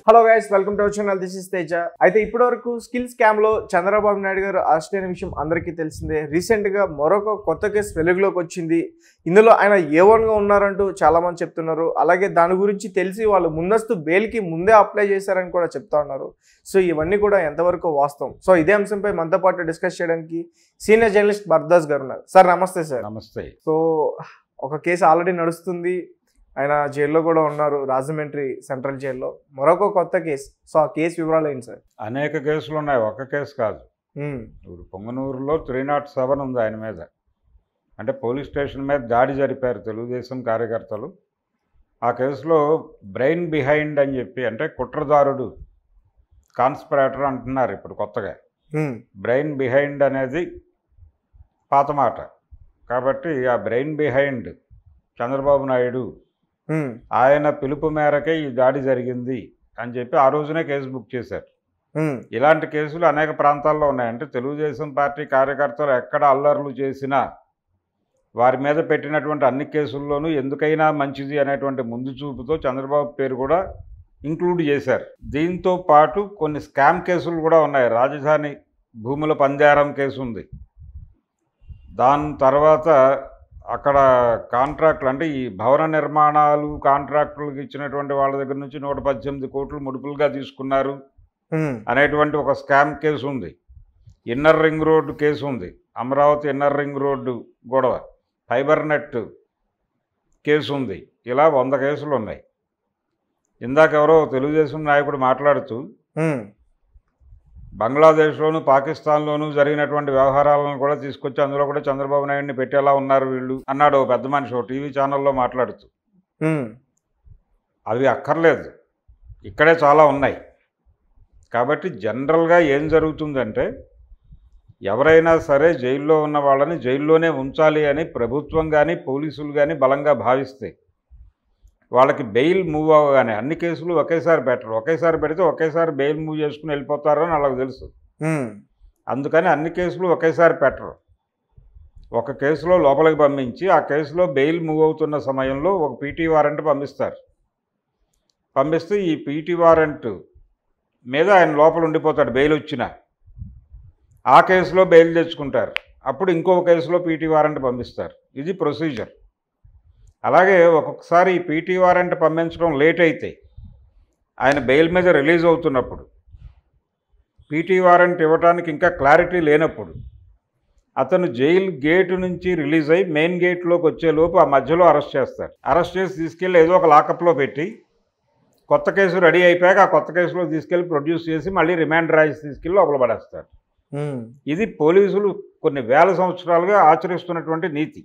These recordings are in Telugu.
hello guys welcome to our channel this is Teja అయితే ఇప్పటి వరకు స్కిల్ స్కామ్ లో చంద్రబాబు నాయుడు గారు అరెస్ట్ అయిన విషయం అందరికీ తెలిసిందే రీసెంట్ గా మరొక కొత్త కేసు వెలుగులోకి వచ్చింది ఇందులో ఆయన ఏ వన్ గా ఉన్నారంటూ చాలా మంది చెప్తున్నారు అలాగే దాని గురించి తెలిసి వాళ్ళు ముందస్తు బెయిల్ కి ముందే అప్లై చేశారని కూడా చెప్తా ఉన్నారు సో ఇవన్నీ కూడా ఎంతవరకు వాస్తవం సో ఇదే అంశంపై మనతో పాటు డిస్కస్ చేయడానికి సీనియర్ జర్నలిస్ట్ బర్దాస్ గారు ఉన్నారు సార్ నమస్తే సార్ నమస్తే సో ఒక కేసు ఆల్రెడీ నడుస్తుంది ఆయన జైల్లో కూడా ఉన్నారు రాజమండ్రి సెంట్రల్ జైల్లో మరొక కొత్త కేసు సో ఆ కేసు వివరాలు ఏంటి సార్ అనేక కేసులు ఉన్నాయి ఒక కేసు కాదు ఉమ్, ఇప్పుడు పొంగనూరులో త్రీ నాట్ సెవెన్ ఉంది ఆయన మీద అంటే పోలీస్ స్టేషన్ మీద దాడి జరిపారు తెలుగుదేశం కార్యకర్తలు ఆ కేసులో బ్రెయిన్ బిహైండ్ అని చెప్పి అంటే కుట్రదారుడు కాన్స్పిరేటర్ అంటున్నారు ఇప్పుడు కొత్తగా ఉమ్, బ్రెయిన్ బిహైండ్ అనేది పాత మాట కాబట్టి ఆ బ్రెయిన్ బిహైండ్ చంద్రబాబు నాయుడు ఉమ్, ఆయన పిలుపు మేరకే ఈ దాడి జరిగింది అని చెప్పి ఆ రోజునే కేసు బుక్ చేశారు ఉమ్, ఇలాంటి కేసులు అనేక ప్రాంతాల్లో ఉన్నాయి అంటే తెలుగుదేశం పార్టీ కార్యకర్తలు ఎక్కడ అల్లర్లు చేసినా వారి మీద పెట్టినటువంటి అన్ని కేసుల్లోనూ ఎందుకైనా మంచిది అనేటువంటి ముందు చూపుతో చంద్రబాబు పేరు కూడా ఇంక్లూడ్ చేశారు దీంతో పాటు కొన్ని స్కామ్ కేసులు కూడా ఉన్నాయి రాజధాని భూముల పందేరం కేసు ఉంది దాని తర్వాత అక్కడ కాంట్రాక్టులు అంటే ఈ భవన నిర్మాణాలు కాంట్రాక్టులకు ఇచ్చినటువంటి వాళ్ళ దగ్గర నుంచి నూట పద్దెనిమిది కోట్లు ముడుపులుగా తీసుకున్నారు ఉమ్, అనేటువంటి ఒక స్కామ్ కేసు ఉంది ఇన్నర్ రింగ్ రోడ్డు కేసు ఉంది అమరావతి ఇన్నర్ రింగ్ రోడ్డు గొడవ ఫైబర్ నెట్ కేసు ఉంది ఇలా వంద కేసులు ఉన్నాయి ఇందాక ఎవరో తెలుగుదేశం నాయకుడు మాట్లాడుతూ ఉమ్, బంగ్లాదేశ్లోను పాకిస్తాన్లోనూ జరిగినటువంటి వ్యవహారాలను కూడా తీసుకొచ్చి అందులో కూడా చంద్రబాబు నాయుడిని పెట్టేలా ఉన్నారు వీళ్ళు అన్నాడు ఓ పెద్ద మనిషి ఓ టీవీ ఛానల్లో మాట్లాడుతూ ఉమ్, అవి అక్కర్లేదు ఇక్కడే చాలా ఉన్నాయి కాబట్టి జనరల్గా ఏం జరుగుతుందంటే ఎవరైనా సరే జైల్లో ఉన్న వాళ్ళని జైల్లోనే ఉంచాలి అని ప్రభుత్వం కానీ పోలీసులు కానీ బలంగా భావిస్తే వాళ్ళకి బెయిల్ మూవ్ అవ్వగానే అన్ని కేసులు ఒకేసారి పెట్టరు ఒకేసారి పెడితే ఒకేసారి బెయిల్ మూవ్ చేసుకుని వెళ్ళిపోతారు అని వాళ్ళకి తెలుసు ఉమ్, అందుకని అన్ని కేసులు ఒకేసారి పెట్టరు ఒక కేసులో లోపలికి పంపించి ఆ కేసులో బెయిల్ మూవ్ అవుతున్న సమయంలో ఒక పీటీ వారెంట్ పంపిస్తారు పంపిస్తే ఈ పీటీ వారెంట్ మీద ఆయన లోపల ఉండిపోతాడు బెయిల్ వచ్చిన ఆ కేసులో బెయిల్ తెచ్చుకుంటారు అప్పుడు ఇంకో కేసులో పీటీ వారెంట్ పంపిస్తారు ఇది ప్రొసీజర్ అలాగే ఒక్కొక్కసారి ఈ పీటీ వారెంట్ పంపించడం లేట్ అయితే ఆయన బెయిల్ మీద రిలీజ్ అవుతున్నప్పుడు పీటీ వారెంట్ ఇవ్వడానికి ఇంకా క్లారిటీ లేనప్పుడు అతను జైలు గేటు నుంచి రిలీజ్ అయ్యి మెయిన్ గేట్లోకి వచ్చేలోపు ఆ మధ్యలో అరెస్ట్ చేస్తారు అరెస్ట్ చేసి తీసుకెళ్ళి ఏదో ఒక లాకప్లో పెట్టి కొత్త కేసు రెడీ అయిపోయాక ఆ కొత్త కేసులో తీసుకెళ్ళి ప్రొడ్యూస్ చేసి మళ్ళీ రిమాండ్ రాయిస్ తీసుకెళ్ళి లోపల పడేస్తారు ఉమ్, ఇది పోలీసులు కొన్ని వేల సంవత్సరాలుగా ఆచరిస్తున్నటువంటి నీతి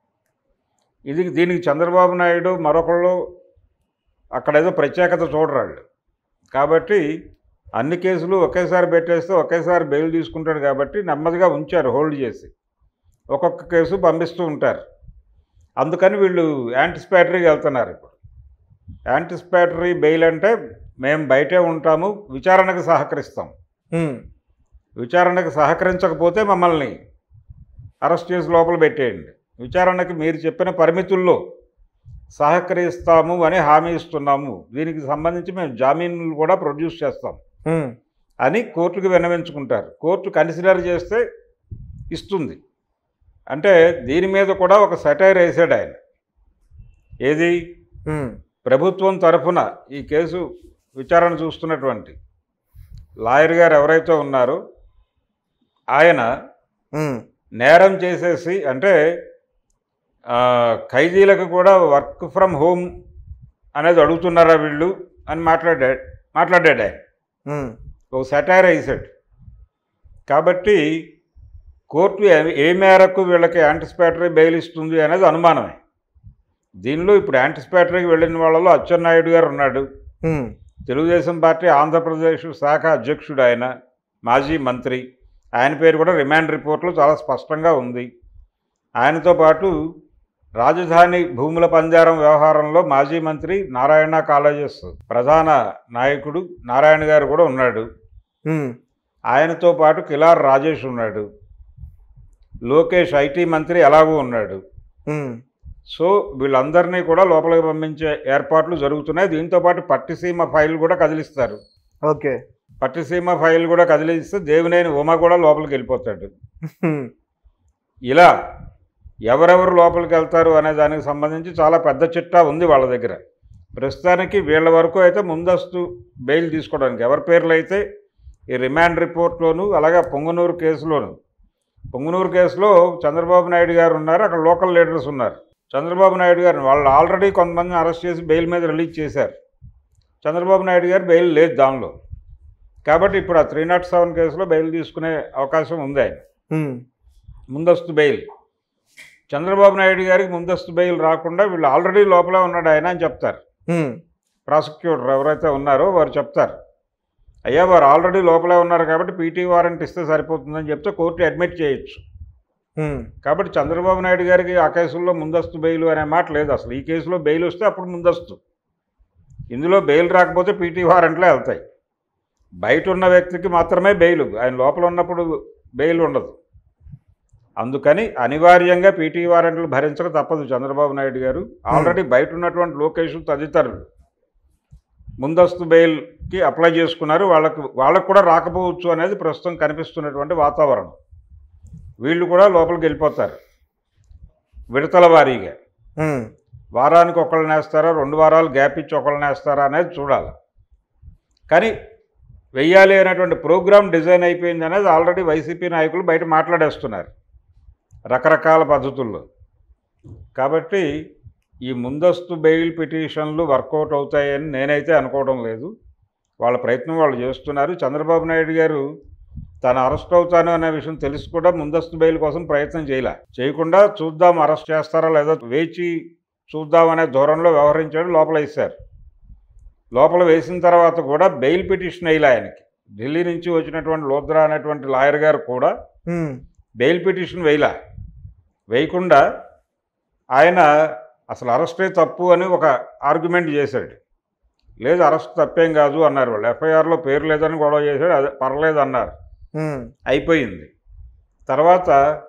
ఇది దీనికి చంద్రబాబు నాయుడు మరొకళ్ళు అక్కడ ఏదో ప్రత్యేకత చూడరాళ్ళు కాబట్టి అన్ని కేసులు ఒకేసారి పెట్టేస్తే ఒకేసారి బెయిల్ తీసుకుంటాడు కాబట్టి నెమ్మదిగా ఉంచారు హోల్డ్ చేసి ఒక్కొక్క కేసు పంపిస్తూ ఉంటారు అందుకని వీళ్ళు యాంటిసిపేటరీకి వెళ్తున్నారు ఇప్పుడు యాంటిసిపేటరీ బెయిల్ అంటే మేము బయటే ఉంటాము విచారణకు సహకరిస్తాం ఉమ్, విచారణకు సహకరించకపోతే మమ్మల్ని అరెస్ట్ చేసి లోపల పెట్టేయండి విచారణకి మీరు చెప్పిన పరిమితుల్లో సహకరిస్తాము అని హామీ ఇస్తున్నాము దీనికి సంబంధించి మేము జామీన్లు కూడా ప్రొడ్యూస్ చేస్తాం ఉమ్, అని కోర్టుకు విన్నవించుకుంటారు కోర్టు కన్సిడర్ చేస్తే ఇస్తుంది అంటే దీని మీద కూడా ఒక సెటైర్ వేసాడు ఆయన ఏది ఉమ్, ప్రభుత్వం తరఫున ఈ కేసు విచారణ చూస్తున్నటువంటి లాయర్ గారు ఎవరైతే ఉన్నారో ఆయన ఉమ్, నేరం చేసేసి అంటే ఆ, ఖైదీలకు కూడా వర్క్ ఫ్రమ్ హోమ్ అనేది అడుగుతున్నారా వీళ్ళు అని మాట్లాడాడు మాట్లాడాడు ఆయన ఉమ్, ఒక సెటైర్ వేసాడు కాబట్టి కోర్టు ఏ- ఏ మేరకు వీళ్ళకి యాంటిసిపేటరీ బెయిల్ ఇస్తుంది అనేది అనుమానమే దీనిలో ఇప్పుడు యాంటిసిపేటరీకి వెళ్ళిన వాళ్ళలో అచ్చెన్నాయుడు గారు ఉన్నాడు ఉమ్, తెలుగుదేశం పార్టీ ఆంధ్రప్రదేశ్ శాఖ అధ్యక్షుడు ఆయన మాజీ మంత్రి ఆయన పేరు కూడా రిమాండ్ రిపోర్ట్లో చాలా స్పష్టంగా ఉంది ఆయనతో పాటు రాజధాని భూముల పంజారం వ్యవహారంలో మాజీ మంత్రి నారాయణ కాలేజెస్ ప్రధాన నాయకుడు నారాయణ గారు కూడా ఉన్నాడు ఉమ్, ఆయనతో పాటు కిలార్ రాజేష్ ఉన్నాడు లోకేష్ ఐటీ మంత్రి ఎలాగూ ఉన్నాడు ఉమ్, సో వీళ్ళందరినీ కూడా లోపలికి పంపించే ఏర్పాట్లు జరుగుతున్నాయి దీంతో పాటు పట్టిసీమ ఫైల్ కూడా కదిలిస్తారు ఓకే పట్టిసీమ ఫైల్ కూడా కదిలిస్తే దేవినేని ఉమ కూడా లోపలికి వెళ్ళిపోతాడు ఇలా ఎవరెవరు లోపలికి వెళ్తారు అనే దానికి సంబంధించి చాలా పెద్ద చిట్టా ఉంది వాళ్ళ దగ్గర ప్రస్తుతానికి వీళ్ళ వరకు అయితే ముందస్తు బెయిల్ తీసుకోవడానికి ఎవరి పేర్లు అయితే ఈ రిమాండ్ రిపోర్ట్లోను అలాగే పొంగనూరు కేసులోను పొంగనూరు కేసులో చంద్రబాబు నాయుడు గారు ఉన్నారు అక్కడ లోకల్ లీడర్స్ ఉన్నారు చంద్రబాబు నాయుడు గారిని వాళ్ళు ఆల్రెడీ కొంతమందిని అరెస్ట్ చేసి బెయిల్ మీద రిలీజ్ చేశారు చంద్రబాబు నాయుడు గారు బెయిల్ లేదు దానిలో కాబట్టి ఇప్పుడు ఆ త్రీ నాట్ సెవెన్ కేసులో బెయిల్ తీసుకునే అవకాశం ఉంది ఆయన ముందస్తు బెయిల్ చంద్రబాబు నాయుడు గారికి ముందస్తు బెయిల్ రాకుండా వీళ్ళు ఆల్రెడీ లోపలే ఉన్నాడు ఆయన అని చెప్తారు ప్రాసిక్యూటర్ ఎవరైతే ఉన్నారో వారు చెప్తారు అయ్యా వారు ఆల్రెడీ లోపలే ఉన్నారు కాబట్టి పీటీ వారెంట్ ఇస్తే సరిపోతుందని చెప్తే కోర్టు అడ్మిట్ చేయొచ్చు కాబట్టి చంద్రబాబు నాయుడు గారికి ఆ కేసుల్లో ముందస్తు బెయిల్ అనే మాట లేదు అసలు ఈ కేసులో బెయిల్ వస్తే అప్పుడు ముందస్తు ఇందులో బెయిల్ రాకపోతే పీటీ వారెంట్లే వెళ్తాయి బయట ఉన్న వ్యక్తికి మాత్రమే బెయిల్ ఆయన లోపల ఉన్నప్పుడు బెయిల్ ఉండదు అందుకని అనివార్యంగా పీటీ వారెంట్లు భరించక తప్పదు చంద్రబాబు నాయుడు గారు ఆల్రెడీ బయట ఉన్నటువంటి లోకేష్ తదితరులు ముందస్తు బెయిల్కి అప్లై చేసుకున్నారు వాళ్ళకు వాళ్ళకు కూడా రాకపోవచ్చు అనేది ప్రస్తుతం కనిపిస్తున్నటువంటి వాతావరణం వీళ్ళు కూడా లోపలికి వెళ్ళిపోతారు విడతల వారీగా వారానికి ఒకళ్ళని వేస్తారా రెండు వారాలు గ్యాప్ ఇచ్చి ఒకళ్ళని వేస్తారా అనేది చూడాలి కానీ వెయ్యాలి అనేటువంటి ప్రోగ్రామ్ డిజైన్ అయిపోయింది అనేది ఆల్రెడీ వైసీపీ నాయకులు బయట మాట్లాడేస్తున్నారు రకరకాల పద్ధతుల్లో కాబట్టి ఈ ముందస్తు బెయిల్ పిటిషన్లు వర్కౌట్ అవుతాయని నేనైతే అనుకోవడం లేదు వాళ్ళ ప్రయత్నం వాళ్ళు చేస్తున్నారు చంద్రబాబు నాయుడు గారు తాను అరెస్ట్ అవుతాను అనే విషయం తెలిసి కూడా ముందస్తు బెయిల్ కోసం ప్రయత్నం చేయలే చేయకుండా చూద్దాం అరెస్ట్ చేస్తారా లేదా వేచి చూద్దాం అనే ధోరణిలో వ్యవహరించాడు లోపల వేశారు లోపల వేసిన తర్వాత కూడా బెయిల్ పిటిషన్ వేయలే ఆయనకి ఢిల్లీ నుంచి వచ్చినటువంటి లోద్రా అనేటువంటి లాయర్ గారు కూడా బెయిల్ పిటిషన్ వేయలే వేయకుండా ఆయన అసలు అరెస్టే తప్పు అని ఒక ఆర్గ్యుమెంట్ చేశాడు లేదు అరెస్ట్ తప్పేం కాదు అన్నారు వాళ్ళు ఎఫ్ఐఆర్లో పేరు లేదని గొడవ చేశాడు అదే పర్లేదు అన్నారు అయిపోయింది తర్వాత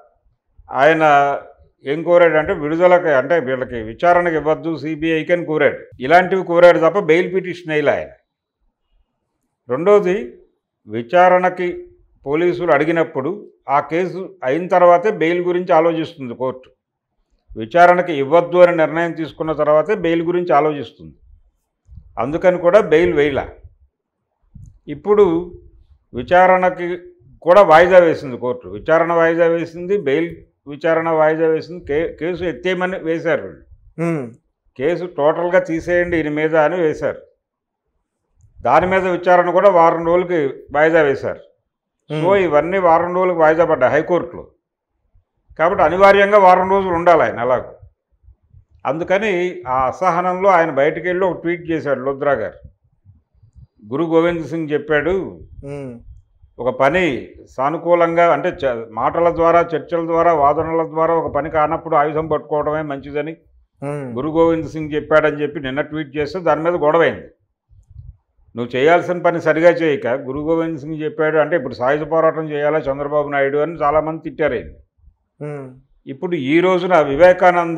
ఆయన ఏం కోరాడు అంటే విడుదలకి అంటే వీళ్ళకి విచారణకి ఇవ్వద్దు సిబిఐకి అని కోరాడు ఇలాంటివి కోరాడు తప్ప బెయిల్ పిటిషన్ వేయలే ఆయన రెండోది విచారణకి పోలీసులు అడిగినప్పుడు ఆ కేసు అయిన తర్వాతే బెయిల్ గురించి ఆలోచిస్తుంది కోర్టు విచారణకి ఇవ్వద్దు అని నిర్ణయం తీసుకున్న తర్వాతే బెయిల్ గురించి ఆలోచిస్తుంది అందుకని కూడా బెయిల్ వేయలే ఇప్పుడు విచారణకి కూడా వాయిదా వేసింది కోర్టు విచారణ వాయిదా వేసింది బెయిల్ విచారణ వాయిదా వేసింది కే కేసు ఎత్తేయమని వేశారు వీళ్ళు కేసు టోటల్గా తీసేయండి ఈయన మీద అని వేశారు దాని మీద విచారణ కూడా వారం రోజులకి వాయిదా వేశారు సో ఇవన్నీ వారం రోజులకు వాయిదా పడ్డాయి హైకోర్టులో కాబట్టి అనివార్యంగా వారం రోజులు ఉండాలి ఆయన అలాగ అందుకని ఆ అసహనంలో ఆయన బయటికి వెళ్ళి ఒక ట్వీట్ చేశాడు లుద్రా గారు గురు గోవింద్ సింగ్ చెప్పాడు ఒక పని సానుకూలంగా అంటే చ- మాటల ద్వారా చర్చల ద్వారా వాదనల ద్వారా ఒక పని కానప్పుడు ఆయుధం పట్టుకోవడమే మంచిదని గురు గోవింద్ సింగ్ చెప్పాడని చెప్పి నిన్న ట్వీట్ చేస్తే దాని మీద గొడవైంది నువ్వు చేయాల్సిన పని సరిగా చేయక గురు గోవింద్ సింగ్ చెప్పాడు అంటే ఇప్పుడు సాయుధ పోరాటం చేయాలా చంద్రబాబు నాయుడు అని చాలామంది తిట్టారు ఆయన ఇప్పుడు ఈ రోజున వివేకానంద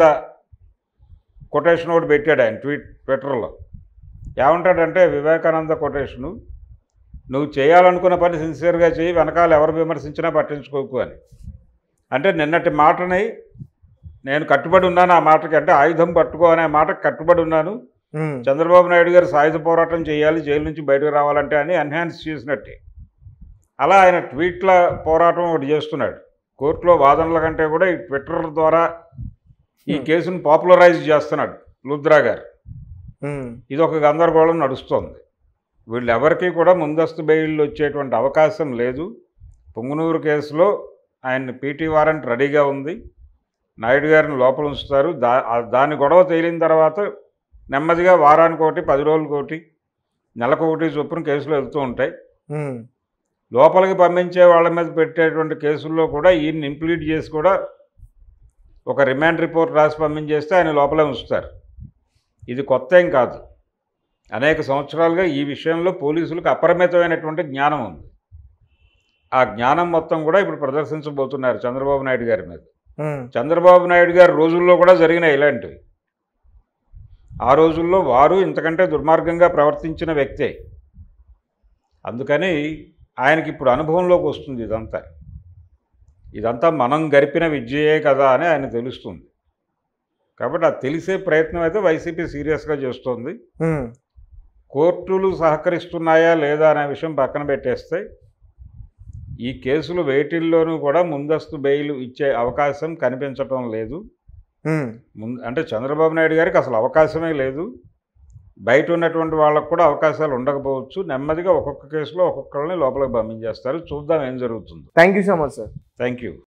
కొటేషన్ ఒకటి పెట్టాడు ఆయన ట్వీట్ ట్విట్టర్లో ఏమంటాడంటే వివేకానంద కొటేషను నువ్వు చేయాలనుకున్న పని సిన్సియర్గా చేయి వెనకాల ఎవరు విమర్శించినా పట్టించుకోకు అని అంటే నిన్నటి మాటని నేను కట్టుబడి ఉన్నాను ఆ మాటకి అంటే ఆయుధం పట్టుకో అనే మాటకి కట్టుబడి ఉన్నాను చంద్రబాబు నాయుడు గారు సాయుధ పోరాటం చేయాలి జైలు నుంచి బయటకు రావాలంటే అని ఎన్హాన్స్ చేసినట్టే అలా ఆయన ట్వీట్ల పోరాటం ఒకటి చేస్తున్నాడు కోర్టులో వాదనల కంటే కూడా ఈ ట్విట్టర్ ద్వారా ఈ కేసును పాపులరైజ్ చేస్తున్నాడు లుద్రా గారు ఇది ఒక గందరగోళం నడుస్తోంది వీళ్ళెవరికీ కూడా ముందస్తు బెయిల్ వచ్చేటువంటి అవకాశం లేదు పొంగునూరు కేసులో ఆయన పీటీ వారెంట్ రెడీగా ఉంది నాయుడు గారిని లోపల ఉంచుతారు దా ఆ- దాని గొడవ తేలిన తర్వాత నెమ్మదిగా వారానికి ఒకటి పది రోజులకి ఒకటి నెలకు ఒకటి చొప్పున కేసులు వెళ్తూ ఉంటాయి లోపలికి పంపించే వాళ్ళ మీద పెట్టేటువంటి కేసుల్లో కూడా ఈయన్ని ఇంప్లీట్ చేసి కూడా ఒక రిమాండ్ రిపోర్ట్ రాసి పంపించేస్తే ఆయన లోపలే ఉంచుతారు ఇది కొత్త ఏం కాదు అనేక సంవత్సరాలుగా ఈ విషయంలో పోలీసులకు అపరిమితమైనటువంటి జ్ఞానం ఉంది ఆ జ్ఞానం మొత్తం కూడా ఇప్పుడు ప్రదర్శించబోతున్నారు చంద్రబాబు నాయుడు గారి మీద ఉమ్, చంద్రబాబు నాయుడు గారి రోజుల్లో కూడా జరిగినాయి ఇలాంటివి ఆ రోజుల్లో వారు ఇంతకంటే దుర్మార్గంగా ప్రవర్తించిన వ్యక్తే అందుకని ఆయనకి ఇప్పుడు అనుభవంలోకి వస్తుంది ఇదంతా ఇదంతా మనం గరిపిన విద్యయే కదా అని ఆయన తెలుస్తుంది కాబట్టి అది తెలిసే ప్రయత్నం అయితే వైసీపీ సీరియస్గా చేస్తోంది ఉమ్, కోర్టులు సహకరిస్తున్నాయా లేదా అనే విషయం పక్కన పెట్టేస్తే ఈ కేసులు వేటిల్లోనూ కూడా ముందస్తు బెయిల్ ఇచ్చే అవకాశం కనిపించటం లేదు ఉమ్, ముందు అంటే చంద్రబాబు నాయుడు గారికి అసలు అవకాశమే లేదు బయట ఉన్నటువంటి వాళ్ళకు కూడా అవకాశాలు ఉండకపోవచ్చు నెమ్మదిగా ఒక్కొక్క కేసులో ఒక్కొక్కరిని లోపలికి పంపించేస్తారు చూద్దాం ఏం జరుగుతుందో thank you so much sir thank you